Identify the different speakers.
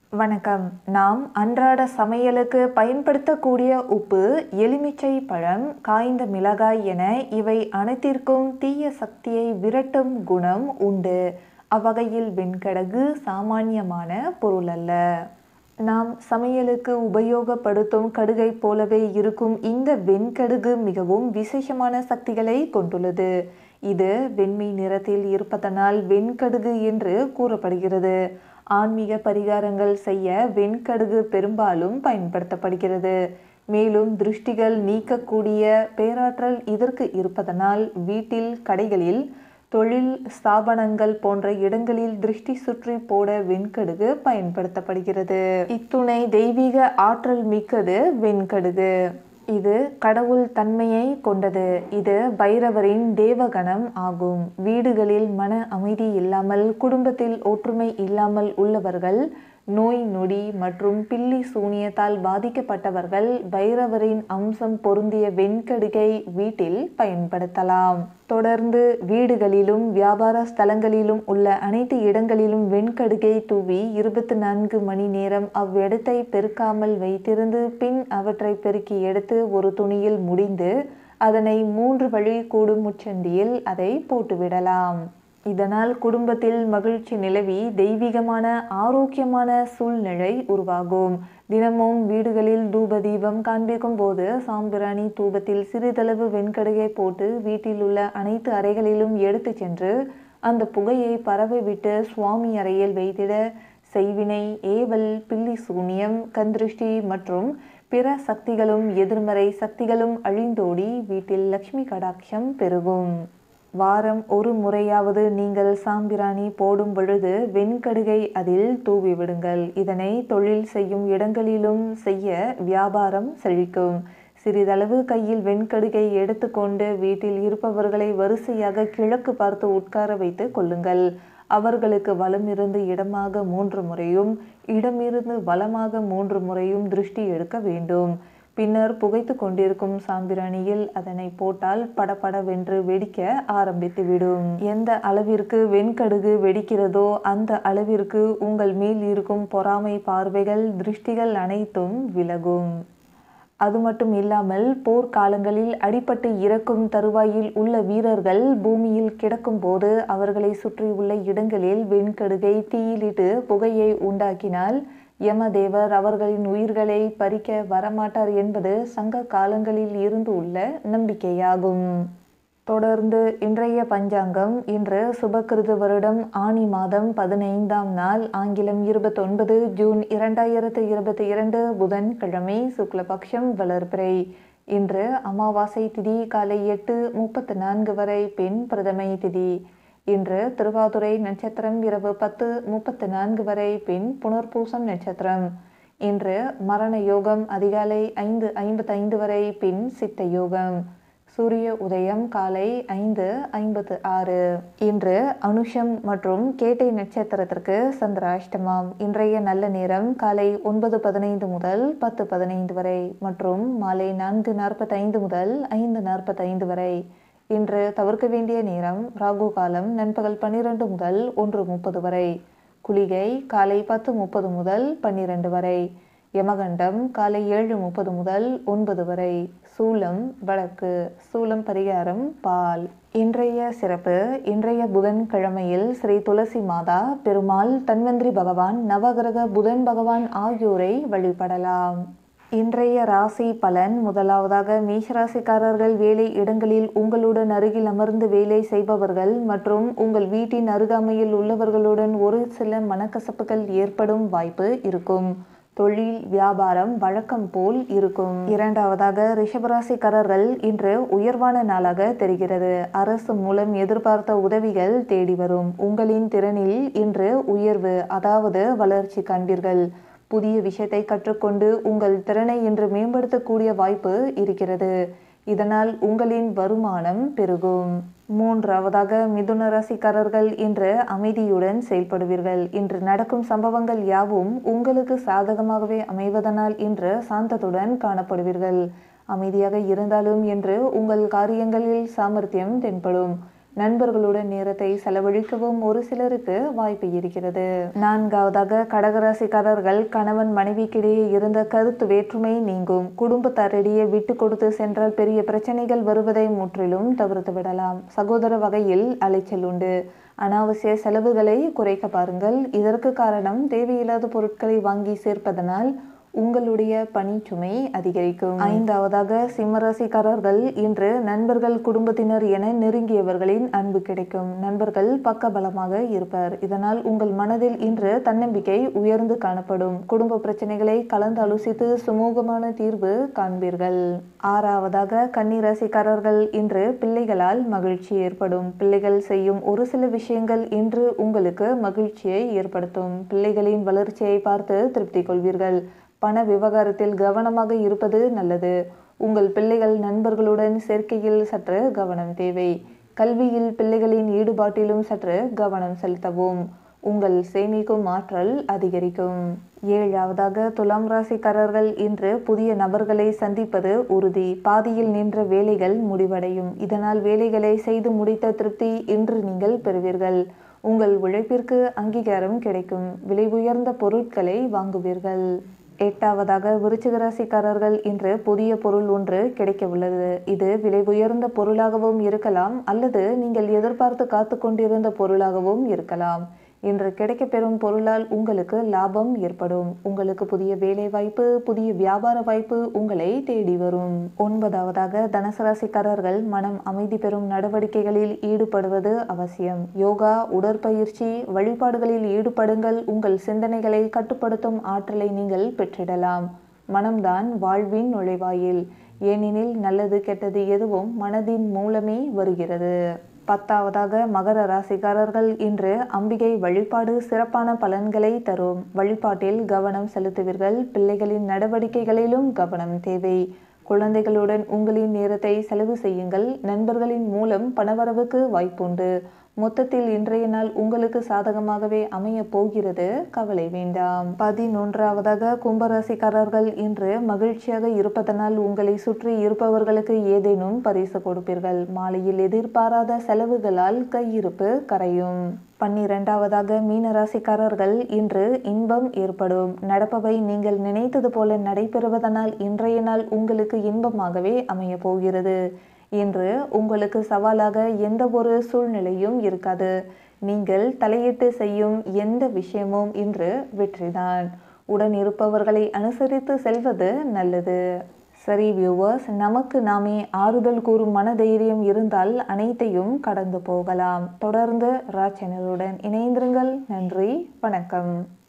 Speaker 1: வணக்கம் நாம் அன்றாட சமையலுக்கு பயன்படுத்தக்கூடிய உப்பு எலுமிச்சை பழம் காய்ந்த மிளகாய் என இவை அனைத்திற்கும் தீய சக்தியை விரட்டும் குணம் உண்டு அவ்வகையில் வெண்கடகு சாமானியமான பொருள் அல்ல நாம் சமையலுக்கு உபயோகப்படுத்தும் கடுகை போலவே இருக்கும் இந்த வெண்கடுகு மிகவும் விசேஷமான சக்திகளை கொண்டுள்ளது இது வெண்மை நிறத்தில் இருப்பதனால் வெண்கடுகு என்று கூறப்படுகிறது ஆன்மீக பரிகாரங்கள் செய்ய வெண்கடுகு பெரும்பாலும் பயன்படுத்தப்படுகிறது மேலும் திருஷ்டிகள் நீக்கக்கூடிய பேராற்றல் இதற்கு இருப்பதனால் வீட்டில் கடைகளில் தொழில் ஸ்தாபனங்கள் போன்ற இடங்களில் திருஷ்டி சுற்றி போட வெண்கடுகு பயன்படுத்தப்படுகிறது இத்துணை தெய்வீக ஆற்றல் மிக்கது வெண்கடுகு இது கடவுள் தன்மையை கொண்டது இது பைரவரின் தேவகணம் ஆகும் வீடுகளில் மன அமைதி இல்லாமல் குடும்பத்தில் ஒற்றுமை இல்லாமல் உள்ளவர்கள் நோய் நொடி மற்றும் பில்லி சூனியத்தால் பாதிக்கப்பட்டவர்கள் பைரவரின் அம்சம் பொருந்திய வெண்கடுகை வீட்டில் பயன்படுத்தலாம் தொடர்ந்து வீடுகளிலும் வியாபார ஸ்தலங்களிலும் உள்ள அனைத்து இடங்களிலும் வெண்கடுகை தூவி இருபத்தி நான்கு மணி நேரம் அவ்விடத்தை பெருக்காமல் வைத்திருந்து பின் அவற்றை பெருக்கி எடுத்து ஒரு துணியில் முடிந்து அதனை மூன்று வழி கூடும் முச்சந்தியில் அதை போட்டுவிடலாம் இதனால் குடும்பத்தில் மகிழ்ச்சி நிலவி தெய்வீகமான ஆரோக்கியமான சூழ்நிலை உருவாகும் தினமும் வீடுகளில் தூப தீபம் காண்பிக்கும் போது சாம்பிராணி தூபத்தில் சிறிதளவு வெண்கடுகை போட்டு வீட்டில் உள்ள அனைத்து அறைகளிலும் எடுத்து சென்று அந்த புகையை பரவ விட்டு சுவாமி அறையில் வைத்திட செய்வினை ஏவல் பில்லி சூனியம் கந்திருஷ்டி மற்றும் பிற சக்திகளும் எதிர்மறை சக்திகளும் அழிந்தோடி வீட்டில் லக்ஷ்மி கடாட்சம் பெருகும் வாரம் ஒரு முறையாவது நீங்கள் சாம்பிராணி போடும் பொழுது வெண்கடுகை அதில் தூவி விடுங்கள் இதனை தொழில் செய்யும் இடங்களிலும் செய்ய வியாபாரம் செழிக்கும் சிறிதளவு கையில் வெண்கடுகை எடுத்துக்கொண்டு வீட்டில் இருப்பவர்களை வரிசையாக கிழக்கு பார்த்து உட்கார வைத்து கொள்ளுங்கள் அவர்களுக்கு வலமிருந்து இடமாக மூன்று முறையும் இடமிருந்து வலமாக மூன்று முறையும் திருஷ்டி எடுக்க வேண்டும் பின்னர் புகைத்து கொண்டிருக்கும் சாம்பிராணியில் அதனை போட்டால் படபடவென்று வெடிக்க ஆரம்பித்துவிடும் எந்த அளவிற்கு வெண்கடுகு வெடிக்கிறதோ அந்த அளவிற்கு உங்கள் மேல் இருக்கும் பொறாமை பார்வைகள் திருஷ்டிகள் அனைத்தும் விலகும் அது மட்டும் இல்லாமல் போர்க்காலங்களில் அடிபட்டு இறக்கும் தருவாயில் உள்ள வீரர்கள் பூமியில் கிடக்கும் போது அவர்களை சுற்றியுள்ள இடங்களில் வெண்கடுகை தீயிலிட்டு புகையை உண்டாக்கினால் யமதேவர் அவர்களின் உயிர்களை பறிக்க வரமாட்டார் என்பது சங்க காலங்களில் இருந்து உள்ள நம்பிக்கையாகும் தொடர்ந்து இன்றைய பஞ்சாங்கம் இன்று சுபகிருது வருடம் ஆனி மாதம் பதினைந்தாம் நாள் ஆங்கிலம் இருபத்தொன்பது ஜூன் இரண்டாயிரத்து இருபத்தி இரண்டு புதன் கிழமை சுக்லபக்ஷம் வளர்பிறை இன்று அமாவாசை திதி காலை எட்டு முப்பத்து நான்கு வரை பெண் பிரதமை திதி இன்று திருவாதுரை நட்சத்திரம் இரவு பத்து முப்பத்து நான்கு வரை பின் புனர்பூசம் நட்சத்திரம் இன்று மரண யோகம் அதிகாலை ஐந்து ஐம்பத்தைந்து வரை பின் சித்த யோகம் சூரிய உதயம் காலை ஐந்து ஐம்பத்து ஆறு இன்று அனுஷம் மற்றும் கேட்டை நட்சத்திரத்திற்கு சந்திராஷ்டமம் இன்றைய நல்ல நேரம் காலை ஒன்பது பதினைந்து முதல் பத்து பதினைந்து வரை மற்றும் மாலை நான்கு நாற்பத்தைந்து முதல் ஐந்து நாற்பத்தைந்து வரை இன்று தவிர்க்க வேண்டிய நேரம் ராகு காலம் நண்பகல் பன்னிரண்டு முதல் ஒன்று முப்பது வரை குளிகை காலை பத்து முப்பது முதல் பன்னிரண்டு வரை யமகண்டம் காலை ஏழு முப்பது முதல் ஒன்பது வரை சூலம் வழக்கு சூலம் பரிகாரம் பால் இன்றைய சிறப்பு இன்றைய புதன் கிழமையில் ஸ்ரீ துளசி மாதா பெருமாள் தன்வந்திரி பகவான் நவகிரக புதன் பகவான் ஆகியோரை வழிபடலாம் இன்றைய ராசி பலன் முதலாவதாக மேஷராசிக்காரர்கள் வேலை இடங்களில் உங்களுடன் அருகில் அமர்ந்து வேலை செய்பவர்கள் மற்றும் உங்கள் வீட்டின் அருகாமையில் உள்ளவர்களுடன் ஒரு சில மனக்கசப்புகள் ஏற்படும் வாய்ப்பு இருக்கும் தொழில் வியாபாரம் வழக்கம் போல் இருக்கும் இரண்டாவதாக ரிஷபராசிக்காரர்கள் இன்று உயர்வான நாளாக தெரிகிறது அரசு மூலம் எதிர்பார்த்த உதவிகள் தேடி வரும் உங்களின் திறனில் இன்று உயர்வு அதாவது வளர்ச்சி காண்பீர்கள் புதிய விஷயத்தை கற்றுக்கொண்டு உங்கள் திறனை இன்று மேம்படுத்தக்கூடிய வாய்ப்பு இருக்கிறது இதனால் உங்களின் வருமானம் பெருகும் மூன்றாவதாக மிதுன ராசிக்காரர்கள் இன்று அமைதியுடன் செயல்படுவீர்கள் இன்று நடக்கும் சம்பவங்கள் யாவும் உங்களுக்கு சாதகமாகவே அமைவதனால் இன்று சாந்தத்துடன் காணப்படுவீர்கள் அமைதியாக இருந்தாலும் என்று உங்கள் காரியங்களில் சாமர்த்தியம் தென்படும் நண்பர்களுடன் நேரத்தை செலவழிக்கவும் ஒரு சிலருக்கு வாய்ப்பு இருக்கிறது நான்காவதாக கடகராசிக்காரர்கள் கணவன் மனைவிக்கிடையே இருந்த கருத்து வேற்றுமை நீங்கும் குடும்பத்தாரிடையே விட்டு கொடுத்து சென்றால் பெரிய பிரச்சனைகள் வருவதை முற்றிலும் தவிர்த்து விடலாம் சகோதர வகையில் அலைச்சல் உண்டு அனாவசிய செலவுகளை குறைக்க பாருங்கள் இதற்கு காரணம் தேவையில்லாத பொருட்களை வாங்கி சேர்ப்பதனால் உங்களுடைய பணிச்சுமை அதிகரிக்கும் ஐந்தாவதாக சிம்மராசிக்காரர்கள் இன்று நண்பர்கள் குடும்பத்தினர் என நெருங்கியவர்களின் அன்பு கிடைக்கும் நண்பர்கள் பக்கபலமாக இருப்பர் இதனால் உங்கள் மனதில் இன்று தன்னம்பிக்கை உயர்ந்து காணப்படும் குடும்ப பிரச்சனைகளை கலந்து ஆலோசித்து சுமூகமான தீர்வு காண்பீர்கள் ஆறாவதாக கன்னிராசிக்காரர்கள் இன்று பிள்ளைகளால் மகிழ்ச்சி ஏற்படும் பிள்ளைகள் செய்யும் ஒரு சில விஷயங்கள் இன்று உங்களுக்கு மகிழ்ச்சியை ஏற்படுத்தும் பிள்ளைகளின் வளர்ச்சியை பார்த்து திருப்தி கொள்வீர்கள் பண விவகாரத்தில் கவனமாக இருப்பது நல்லது உங்கள் பிள்ளைகள் நண்பர்களுடன் சேர்க்கையில் சற்று கவனம் தேவை கல்வியில் பிள்ளைகளின் ஈடுபாட்டிலும் சற்று கவனம் செலுத்தவும் உங்கள் சேமிக்கும் ஆற்றல் அதிகரிக்கும் ஏழாவதாக துலாம் ராசிக்காரர்கள் இன்று புதிய நபர்களை சந்திப்பது உறுதி பாதியில் நின்ற வேலைகள் முடிவடையும் இதனால் வேலைகளை செய்து முடித்த திருப்தி இன்று நீங்கள் பெறுவீர்கள் உங்கள் உழைப்பிற்கு அங்கீகாரம் கிடைக்கும் விலை உயர்ந்த பொருட்களை வாங்குவீர்கள் எட்டாவதாக விருச்சிக ராசிக்காரர்கள் இன்று புதிய பொருள் ஒன்று கிடைக்க உள்ளது இது விலை உயர்ந்த பொருளாகவும் இருக்கலாம் அல்லது நீங்கள் எதிர்பார்த்து காத்து கொண்டிருந்த பொருளாகவும் இருக்கலாம் இன்று கிடைக்கப்பெறும் பொருளால் உங்களுக்கு லாபம் ஏற்படும் உங்களுக்கு புதிய வேலை வாய்ப்பு புதிய வியாபார வாய்ப்பு உங்களை தேடி வரும் ஒன்பதாவதாக தனுசு ராசிக்காரர்கள் மனம் அமைதி பெறும் நடவடிக்கைகளில் ஈடுபடுவது அவசியம் யோகா உடற்பயிற்சி வழிபாடுகளில் ஈடுபடுங்கள் உங்கள் சிந்தனைகளை கட்டுப்படுத்தும் ஆற்றலை நீங்கள் பெற்றிடலாம் மனம்தான் வாழ்வின் நுழைவாயில் ஏனெனில் நல்லது கெட்டது எதுவும் மனதின் மூலமே வருகிறது பத்தாவதாக மகர ராசிக்காரர்கள் இன்று அம்பிகை வழிபாடு சிறப்பான பலன்களை தரும் வழிபாட்டில் கவனம் செலுத்துவீர்கள் பிள்ளைகளின் நடவடிக்கைகளிலும் கவனம் தேவை குழந்தைகளுடன் உங்களின் நேரத்தை செலவு செய்யுங்கள் நண்பர்களின் மூலம் பணவரவுக்கு வாய்ப்புண்டு மொத்தத்தில் இன்றைய நாள் உங்களுக்கு சாதகமாகவே அமைய போகிறது கவலை வேண்டாம் பதினொன்றாவதாக கும்பராசிக்காரர்கள் இன்று மகிழ்ச்சியாக இருப்பதனால் உங்களை சுற்றி இருப்பவர்களுக்கு ஏதேனும் பரிசு கொடுப்பீர்கள் மாலையில் எதிர்பாராத செலவுகளால் கையிருப்பு கரையும் பன்னிரெண்டாவதாக மீனராசிக்காரர்கள் இன்று இன்பம் ஏற்படும் நடப்பவை நீங்கள் நினைத்தது போல நடைபெறுவதனால் இன்றைய நாள் உங்களுக்கு இன்பமாகவே அமைய போகிறது இன்று உங்களுக்கு சவாலாக எந்த ஒரு சூழ்நிலையும் இருக்காது நீங்கள் தலையிட்டு செய்யும் எந்த விஷயமும் இன்று வெற்றிதான் உடன் இருப்பவர்களை அனுசரித்து செல்வது நல்லது சரி வியூவர்ஸ் நமக்கு நாமே ஆறுதல் கூறும் மனதைரியம் இருந்தால் அனைத்தையும் கடந்து போகலாம் தொடர்ந்து ரா சேனலுடன் இணைந்திருங்கள் நன்றி வணக்கம்